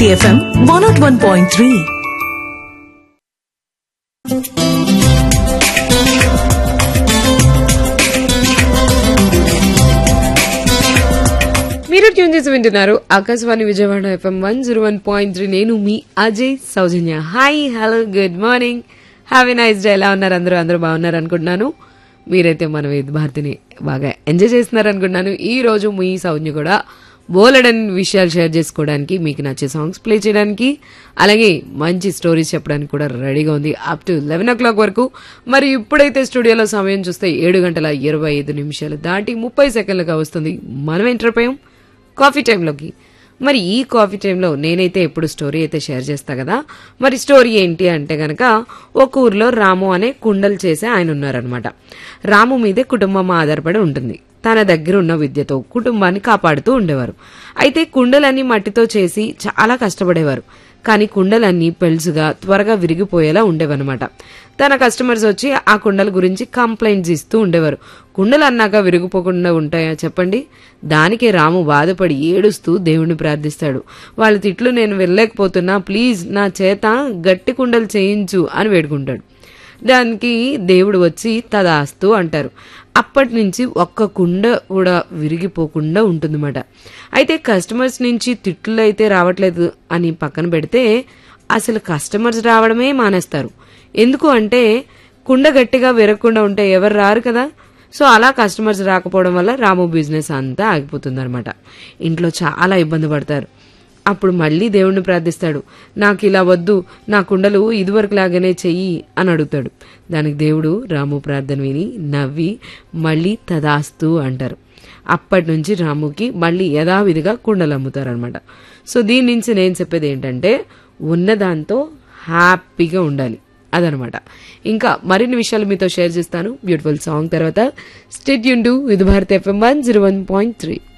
Bharati FM one naught one point three మీరు tune చేసి వింటున్నారు Akashvani Vijayawada FM one zero one point three నేను మీ Ajay Sowjanya hi hello good morning have a nice day ఎలా ఉన్నారు అందరూ అందరూ బాగున్నారు అనుకుంటున్నాను మీరైతే మన వేద భారతిని బాగా ఎంజాయ్ చేస్తున్నారు అనుకుంటున్నాను ఈ రోజు మీ సౌజన్య కూడా బోలెడన్ విషయాలు షేర్ చేసుకోవడానికి మీకు నచ్చే సాంగ్స్ ప్లే చేయడానికి అలాగే మంచి స్టోరీస్ చెప్పడానికి కూడా రెడీగా ఉంది up to eleven o'clock వరకు మరి ఇప్పుడైతే స్టూడియోలో సమయం చూస్తే ఏడు గంటల ఇరవై ఐదు నిమిషాలు దాటి ముప్పై సెకండ్లుగా వస్తుంది మనం ఎంటర్ అయిపోయాం కాఫీ టైంలోకి మరి ఈ కాఫీ టైంలో నేనైతే ఎప్పుడు స్టోరీ అయితే షేర్ చేస్తా కదా మరి స్టోరీ ఏంటి అంటే గనక ఒక ఊర్లో రాము అనే కుండలు చేసే ఆయన ఉన్నారనమాట రాము మీదే కుటుంబం ఆధారపడి ఉంటుంది తన దగ్గర ఉన్న విద్యతో కుటుంబాన్ని కాపాడుతూ ఉండేవారు అయితే కుండలన్నీ మట్టితో చేసి చాలా కష్టపడేవారు కానీ కుండలన్నీ పెళ్సుగా త్వరగా విరిగిపోయేలా ఉండేవన్నమాట తన కస్టమర్స్ వచ్చి ఆ కుండల గురించి కంప్లైంట్స్ ఇస్తూ ఉండేవారు కుండలు అన్నాక విరిగిపోకుండా ఉంటాయా చెప్పండి దానికే రాము బాధపడి ఏడుస్తూ దేవుణ్ణి ప్రార్థిస్తాడు వాళ్ళ తిట్లు నేను వెళ్ళలేకపోతున్నా ప్లీజ్ నా చేత గట్టి కుండలు చేయించు అని వేడుకుంటాడు దానికి దేవుడు వచ్చి తదాస్తు అంటారు అప్పటి నుంచి ఒక్క కుండ కూడా విరిగిపోకుండా ఉంటుందన్నమాట అయితే కస్టమర్స్ నుంచి తిట్లు అయితే రావట్లేదు అని పక్కన పెడితే అసలు కస్టమర్స్ రావడమే మానేస్తారు ఎందుకు అంటే కుండ గట్టిగా విరగకుండా ఉంటే ఎవరు రారు కదా సో అలా కస్టమర్స్ రాకపోవడం వల్ల రాము బిజినెస్ అంతా ఆగిపోతుందన్నమాట ఇంట్లో చాలా ఇబ్బంది పడతారు అప్పుడు మళ్ళీ దేవుణ్ణి ప్రార్థిస్తాడు నాకు ఇలా వద్దు నా కుండలు ఇదివరకు లాగానే చెయ్యి అని అడుగుతాడు దానికి దేవుడు రాము ప్రార్థన విని నవ్వి మళ్ళీ తదాస్తు అంటారు అప్పటి నుంచి రాముకి మళ్ళీ యథావిధిగా కుండలు అమ్ముతారనమాట సో దీని నుంచి నేను చెప్పేది ఏంటంటే ఉన్నదాంతో హ్యాపీగా ఉండాలి అదనమాట ఇంకా మరిన్ని విషయాలు మీతో షేర్ చేస్తాను బ్యూటిఫుల్ సాంగ్ తర్వాత స్టేట్ యూన్ డు ఇది Bharat FM one zero one point three